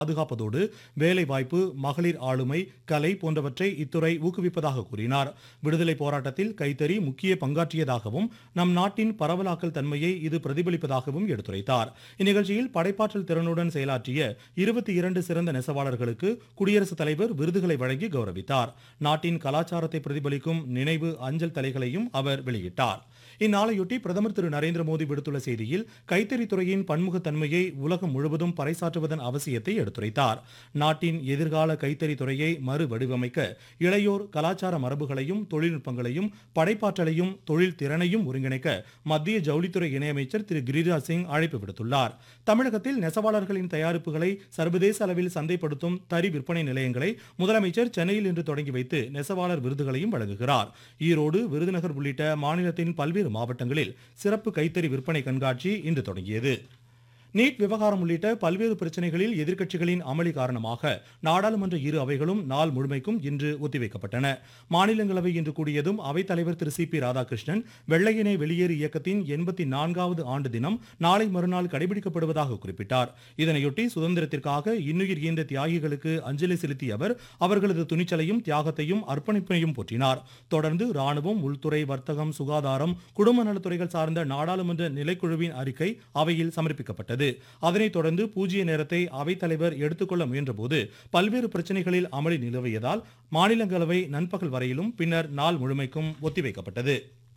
பாதுகாப்பதோடு வேலைவாய்ப்பு மகளிர் ஆளுமை கலை போன்றவற்றை இத்துறை ஊக்குவிப்பதாக கூறினார் விடுதலை போராட்டத்தில் கைத்தறி முக்கிய பங்காற்றியதாகவும் நம் நாட்டின் பரவலாக்கல் தன்மையை இது பிரதிபலிப்பதாகவும் எடுத்துரைத்தார் இந்நிகழ்ச்சியில் படைப்பாற்றல் திறனுடன் செயலாற்றிய இருபத்தி இரண்டு சிறந்த நெசவாளர்களுக்கு குடியரசுத் தலைவர் விருதுகளை வழங்கி கௌரவித்தார் நாட்டின் கலாச்சாரத்தை பிரதிபலிக்கும் நினைவு அஞ்சல் தலைகளையும் அவர் வெளியிட்டார் இந்நாளையொட்டி பிரதமர் திரு நரேந்திர மோடி விடுத்துள்ள செய்தியில் கைத்தறித்துறையின் பன்முகத்தன்மையை உலகம் முழுவதும் பறைசாற்றுவதன் அவசியத்தை எடுத்துரைத்தார் நாட்டின் எதிர்கால கைத்தறி துறையை மறுவடிவமைக்க இளையோர் கலாச்சார மரபுகளையும் தொழில்நுட்பங்களையும் படைப்பாற்றலையும் தொழில் திறனையும் ஒருங்கிணைக்க மத்திய ஜவுளித்துறை இணையமைச்சர் திரு கிரிராஜ் சிங் அழைப்பு விடுத்துள்ளார் தமிழகத்தில் நெசவாளர்களின் தயாரிப்புகளை சர்வதேச அளவில் சந்தைப்படுத்தும் தறி விற்பனை நிலையங்களை முதலமைச்சர் சென்னையில் இன்று தொடங்கி வைத்து நெசவாளர் விருதுகளையும் வழங்குகிறார் ஈரோடு விருதுநகர் உள்ளிட்ட மாநிலத்தின் பல்வேறு மாவட்டங்களில் சிறப்பு கைத்தறி விற்பனை கண்காட்சி இன்று தொடங்கியது நீட் விவகாரம் உள்ளிட்ட பல்வேறு பிரச்சனைகளில் எதிர்க்கட்சிகளின் அமளி காரணமாக நாடாளுமன்ற இரு அவைகளும் நாள் முழுமைக்கும் இன்று ஒத்திவைக்கப்பட்டன மாநிலங்களவை இன்று கூடியதும் அவைத்தலைவர் திரு சி பி ராதாகிருஷ்ணன் வெள்ளையனே வெளியேறு இயக்கத்தின் எண்பத்தி நான்காவது ஆண்டு தினம் நாளை மறுநாள் கடைபிடிக்கப்படுவதாக குறிப்பிட்டார் இதனையொட்டி சுதந்திரத்திற்காக இன்னுயிர் ஈந்த தியாகிகளுக்கு அஞ்சலி செலுத்திய அவர் அவர்களது துணிச்சலையும் தியாகத்தையும் அர்ப்பணிப்பையும் போற்றினார் தொடர்ந்து ராணுவம் உள்துறை வர்த்தகம் சுகாதாரம் குடும்ப நலத்துறைகள் சார்ந்த நாடாளுமன்ற நிலைக்குழுவின் அறிக்கை அவையில் சமர்ப்பிக்கப்பட்டது அதனைத் தொடர்ந்து பூஜ்ய நேரத்தை அவைத்தலைவர் எடுத்துக்கொள்ள முயன்றபோது பல்வேறு பிரச்சனைகளில் அமளி நிலவியதால் மாநிலங்களவை நண்பகல் வரையிலும் பின்னர் நாள் முழுமைக்கும் ஒத்திவைக்கப்பட்டது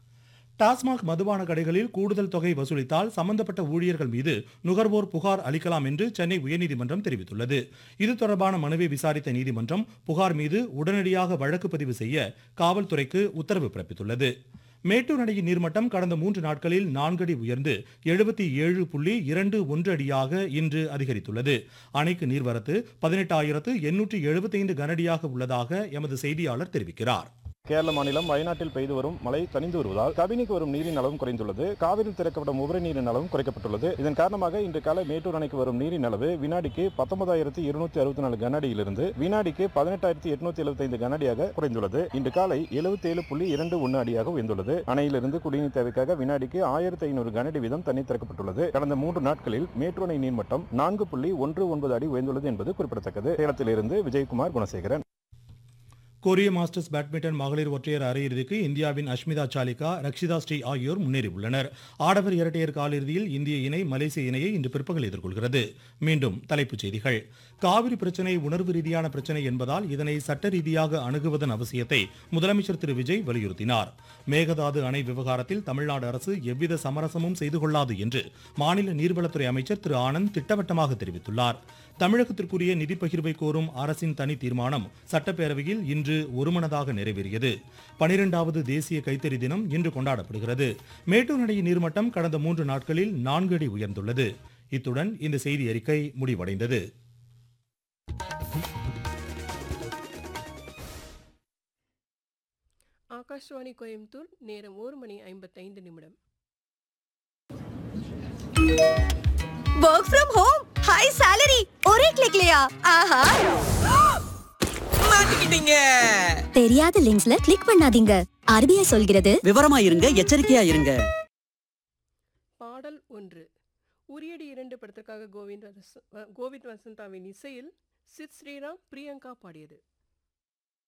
டாஸ்மாக் மதுபான கடைகளில் கூடுதல் தொகை வசூலித்தால் சம்பந்தப்பட்ட ஊழியர்கள் மீது நுகர்வோர் புகார் அளிக்கலாம் என்று சென்னை உயர்நீதிமன்றம் தெரிவித்துள்ளது இது தொடர்பான மனுவை விசாரித்த நீதிமன்றம் புகார் மீது உடனடியாக வழக்கு பதிவு செய்ய காவல்துறைக்கு உத்தரவு பிறப்பித்துள்ளது மேட்டூர் அணையின் நீர்மட்டம் கடந்த மூன்று நாட்களில் நான்கு அடி உயர்ந்து எழுபத்தி ஏழு புள்ளி இரண்டு ஒன்று அடியாக இன்று அதிகரித்துள்ளது அணைக்கு நீர்வரத்து பதினெட்டாயிரத்து எண்ணூற்றி எழுபத்தைந்து கனஅடியாக உள்ளதாக எமது செய்தியாளர் தெரிவிக்கிறார் கேரள மாநிலம் வயநாட்டில் பெய்து வரும் மழை தணிந்து வருவதால் கபினிக்கு வரும் நீரின் அளவும் குறைந்துள்ளது காவிரியில் திறக்கப்படும் உபரி நீரின் அளவும் குறைக்கப்பட்டுள்ளது இதன் காரணமாக இன்று காலை மேட்டூர் அணைக்கு வரும் நீரின் அளவு வினாடிக்கு பத்தொன்பதாயிரத்தி இருநூத்தி அறுபத்தி நாலு கனஅடியிலிருந்து வினாடிக்கு பதினெட்டாயிரத்தி எட்நூத்தி எழுபத்தைந்து கனஅடியாக குறைந்துள்ளது இன்று காலை எழுபத்தி ஏழு புள்ளி இரண்டு ஒன்று அடியாக உயர்ந்துள்ளது அணையிலிருந்து குடிநீர் தேவைக்காக வினாடிக்கு ஆயிரத்தி ஐநூறு கனஅடி வீதம் தண்ணீர் திறக்கப்பட்டுள்ளது கடந்த மூன்று நாட்களில் மேட்டூர் அணை நீர்மட்டம் நான்கு புள்ளி ஒன்று ஒன்பது அடி உயர்ந்துள்ளது என்பது குறிப்பிடத்தக்கது சேலத்திலிருந்து விஜயகுமார் குணசேகரன் கொரிய மாஸ்டர்ஸ் பேட்மிண்டன் மகளிர் ஒற்றையர் அரையிறுதிக்கு இந்தியாவின் அஷ்மிதா சாலிகா ரக்ஷிதா ஸ்ரீ ஆகியோர் முன்னேறியுள்ளனர் ஆடவர் இரட்டையர் காலிறுதியில் இந்திய இணை மலேசிய இணையை இன்று பிற்பகல் எதிர்கொள்கிறது மீண்டும் தலைப்புச் செய்திகள் காவிரி பிரச்சனை உணர்வு ரீதியான பிரச்சனை என்பதால் இதனை சட்ட ரீதியாக அணுகுவதன் அவசியத்தை முதலமைச்சர் திரு விஜய் வலியுறுத்தினார் மேகதாது அணை விவகாரத்தில் தமிழ்நாடு அரசு எவ்வித சமரசமும் செய்து கொள்ளாது என்று மாநில நீர்வளத்துறை அமைச்சர் திரு ஆனந்த் திட்டவட்டமாக தெரிவித்துள்ளார் தமிழகத்திற்குரிய நிதி பகிர்வை கோரும் அரசின் தனி தீர்மானம் சட்டப்பேரவையில் இன்று ஒருமனதாக நிறைவேறியது பனிரெண்டாவது தேசிய கைத்தறி தினம் இன்று கொண்டாடப்படுகிறது மேட்டூர் அணையின் நீர்மட்டம் கடந்த மூன்று நாட்களில் நான்கு அடி உயர்ந்துள்ளது இத்துடன் இந்த செய்தி அறிக்கை முடிவடைந்தது ஆகாஷ்வாணி கோயம்புத்தூர் நேரம் ஒரு மணி ஐம்பத்தைந்து நிமிடம் work from home high salary और एक क्लिक लिया ஆஹா மாட்டிக்கிட்டீங்க தெரியாத லிங்க்ஸ்ல கிளிக் பண்ணாதீங்க ஆர்பிஐ சொல்கிறது விவரமா இருங்க எச்சரிக்கையா இருங்க பாடல் ஒன்று உரியடி இரண்டு படத்திற்காக கோவிந்த் வச- கோவிந்த் வசந்தாவின் இசையில் சித் ஸ்ரீராம் பிரியங்கா பாடியது